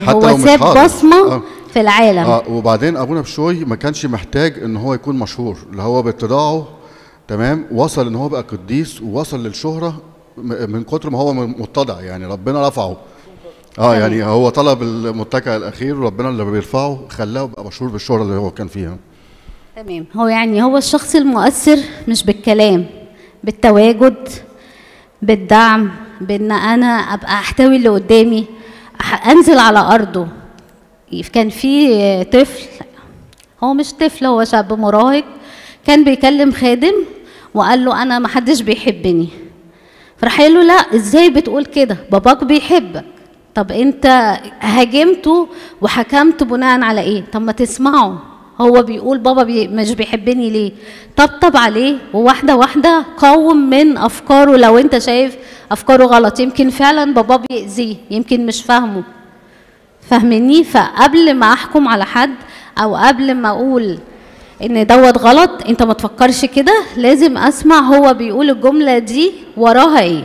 حتى هو لو مش ساب حاضر. بصمه آه. في العالم اه وبعدين ابونا بشوي ما كانش محتاج ان هو يكون مشهور اللي هو باتضاعه تمام وصل ان هو بقى قديس ووصل للشهره م- من كتر ما هو م- متضع يعني ربنا رفعه اه يعني هو طلب المتكئ الاخير وربنا اللي بيرفعه خلاه يبقى مشهور بالشهره اللي هو كان فيها تمام هو يعني هو الشخص المؤثر مش بالكلام بالتواجد بالدعم بان انا ابقى احتوي اللي قدامي أح- انزل على ارضه كان في طفل هو مش طفل هو شاب مراهق كان بيكلم خادم وقال له انا ما حدش بيحبني فراح قال له لا ازاي بتقول كده باباك بيحبك طب انت هاجمته وحكمت بناء على ايه طب ما تسمعه هو بيقول بابا بي مش بيحبني ليه طبطب عليه وواحده واحده قوم من افكاره لو انت شايف افكاره غلط يمكن فعلا بابا بيأذيه يمكن مش فاهمه فاهمني فقبل ما احكم على حد او قبل ما اقول ان دوت غلط انت ما تفكرش كده لازم اسمع هو بيقول الجمله دي وراها ايه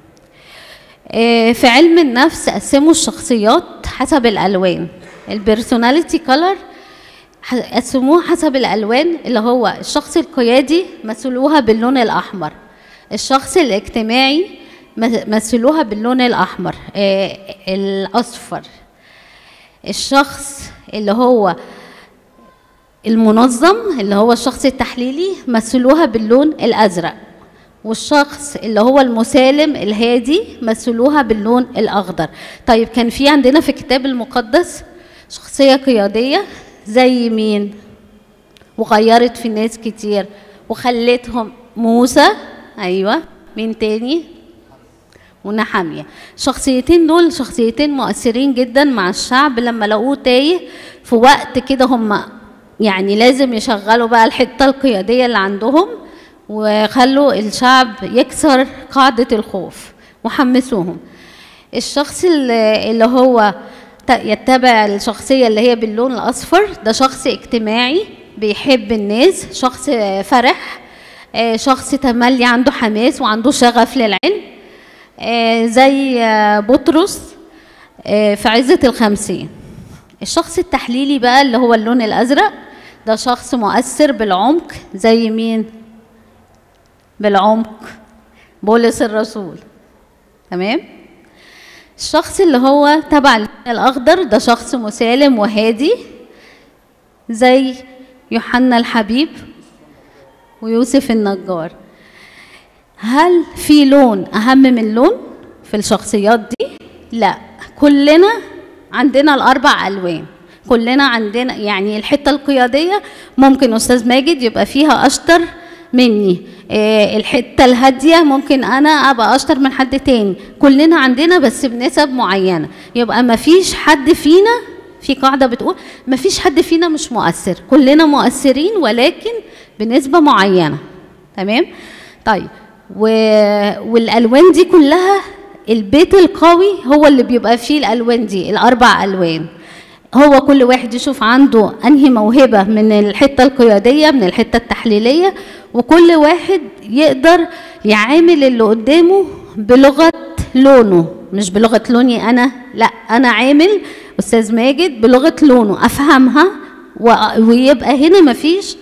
آه، في علم النفس قسموا الشخصيات حسب الالوان البيرسوناليتي كولر قسموها حسب الالوان اللي هو الشخص القيادي مثلوها باللون الاحمر الشخص الاجتماعي مث- مثلوها باللون الاحمر آه، الاصفر الشخص اللي هو المنظم اللي هو الشخص التحليلي مثلوها باللون الازرق والشخص اللي هو المسالم الهادي مثلوها باللون الاخضر طيب كان في عندنا في الكتاب المقدس شخصيه قياديه زي مين وغيرت في ناس كتير وخلتهم موسى ايوه مين تاني ونحامية شخصيتين دول شخصيتين مؤثرين جدا مع الشعب لما لقوه تايه في وقت كده هم يعني لازم يشغلوا بقى الحتة القيادية اللي عندهم وخلوا الشعب يكسر قاعدة الخوف وحمسوهم الشخص اللي اللي هو ت- يتبع الشخصية اللي هي باللون الأصفر ده شخص اجتماعي بيحب الناس شخص فرح آه، شخص تملي عنده حماس وعنده شغف للعلم آه، زي آه، بطرس آه، في عزة الخمسين الشخص التحليلي بقى اللي هو اللون الأزرق ده شخص مؤثر بالعمق زي مين بالعمق بولس الرسول تمام الشخص اللي هو تبع اللون الأخضر ده شخص مسالم وهادي زي يوحنا الحبيب ويوسف النجار هل في لون اهم من لون في الشخصيات دي لا كلنا عندنا الاربع الوان كلنا عندنا يعني الحته القياديه ممكن استاذ ماجد يبقى فيها اشطر مني إيه الحته الهاديه ممكن انا ابقى اشطر من حد تاني كلنا عندنا بس بنسب معينه يبقى ما فيش حد فينا في قاعده بتقول ما فيش حد فينا مش مؤثر كلنا مؤثرين ولكن بنسبه معينه تمام طيب و... والالوان دي كلها البيت القوي هو اللي بيبقى فيه الالوان دي الاربع الوان هو كل واحد يشوف عنده انهي موهبه من الحته القياديه من الحته التحليليه وكل واحد يقدر يعامل اللي قدامه بلغه لونه مش بلغه لوني انا لا انا عامل استاذ ماجد بلغه لونه افهمها و... ويبقى هنا مفيش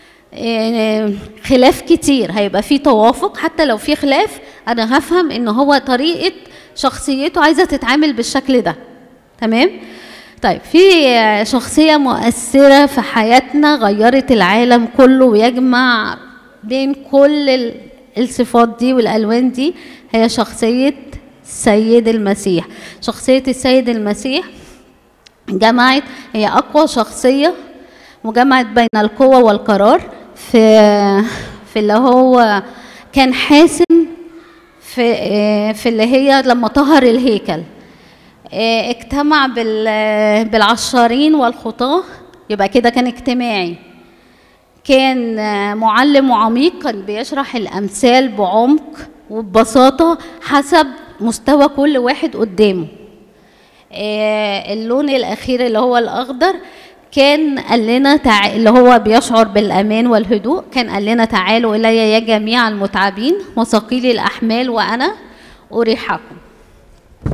آه، خلاف كتير هيبقى في توافق حتى لو في خلاف انا هفهم ان هو طريقه شخصيته عايزه تتعامل بالشكل ده تمام طيب في آه، شخصيه مؤثره في حياتنا غيرت العالم كله ويجمع بين كل ال- الصفات دي والالوان دي هي شخصيه السيد المسيح شخصيه السيد المسيح جمعت هي اقوى شخصيه وجمعت بين القوه والقرار في في اللي هو كان حاسم في في اللي هي لما طهر الهيكل اه، اجتمع بال- بالعشارين والخطاه يبقى كده كان اجتماعي كان اه، معلم وعميق كان بيشرح الامثال بعمق وببساطه حسب مستوى كل واحد قدامه آه، اللون الاخير اللي هو الاخضر كان قال لنا تع... اللي هو بيشعر بالامان والهدوء كان قال لنا تعالوا الي يا جميع المتعبين وثقيلي الاحمال وانا اريحكم